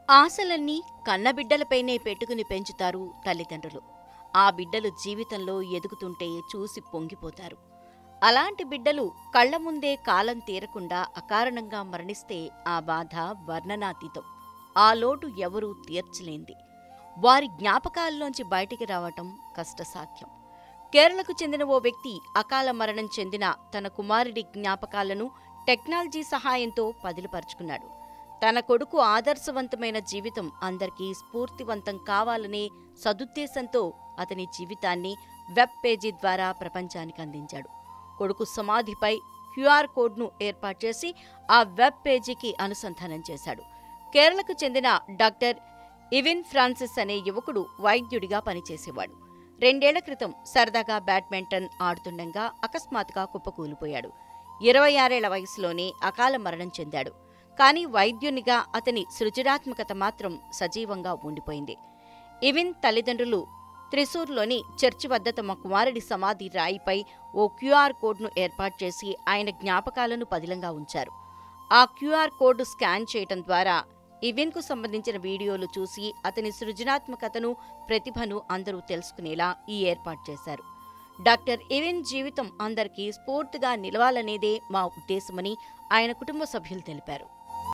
ఆశలన్నీ కన్నబిడ్డలపైనే పెట్టుకుని పెంచుతారు తల్లిదండ్రులు ఆ బిడ్డలు జీవితంలో ఎదుగుతుంటే చూసి పొంగిపోతారు అలాంటి బిడ్డలు కళ్ల ముందే కాలం తీరకుండా అకారణంగా మరణిస్తే ఆ బాధ వర్ణనాతీతం ఆ లోటు ఎవరూ తీర్చలేంది వారి జ్ఞాపకాల్లోంచి బయటికి రావటం కష్టసాధ్యం కేరళకు చెందిన ఓ వ్యక్తి అకాల మరణం చెందిన తన కుమారుడి జ్ఞాపకాలను టెక్నాలజీ సహాయంతో పదిలపరుచుకున్నాడు తన కొడుకు ఆదర్శవంతమైన జీవితం అందరికీ స్ఫూర్తివంతం కావాలనే సదుద్దేశంతో అతని జీవితాన్ని వెబ్ పేజీ ద్వారా ప్రపంచానికి అందించాడు కొడుకు సమాధిపై క్యూఆర్ కోడ్ను ఏర్పాటు చేసి ఆ వెబ్ పేజీకి అనుసంధానం చేశాడు కేరళకు చెందిన డాక్టర్ ఇవిన్ ఫ్రాన్సిస్ అనే యువకుడు వైద్యుడిగా పనిచేసేవాడు రెండేళ్ల క్రితం సరదాగా బ్యాడ్మింటన్ ఆడుతుండగా అకస్మాత్తుగా కుప్పకూలిపోయాడు ఇరవై ఆరేళ్ల వయసులోనే అకాల మరణం చెందాడు కానీ వైద్యునిగా అతని సృజనాత్మకత మాత్రం సజీవంగా ఉండిపోయింది ఇవిన్ తల్లిదండ్రులు త్రిశూర్లోని చర్చి వద్ద తమ కుమారుడి సమాధి రాయిపై ఓ క్యూఆర్ కోడ్ను ఏర్పాటు చేసి ఆయన జ్ఞాపకాలను పదిలంగా ఉంచారు ఆ క్యూఆర్ కోడ్ స్కాన్ చేయటం ద్వారా ఇవిన్కు సంబంధించిన వీడియోలు చూసి అతని సృజనాత్మకతను ప్రతిభను అందరూ తెలుసుకునేలా ఈ ఏర్పాటు చేశారు డాక్టర్ ఇవిన్ జీవితం అందరికీ స్ఫూర్తిగా నిలవాలనేదే మా ఉద్దేశమని ఆయన కుటుంబ సభ్యులు తెలిపారు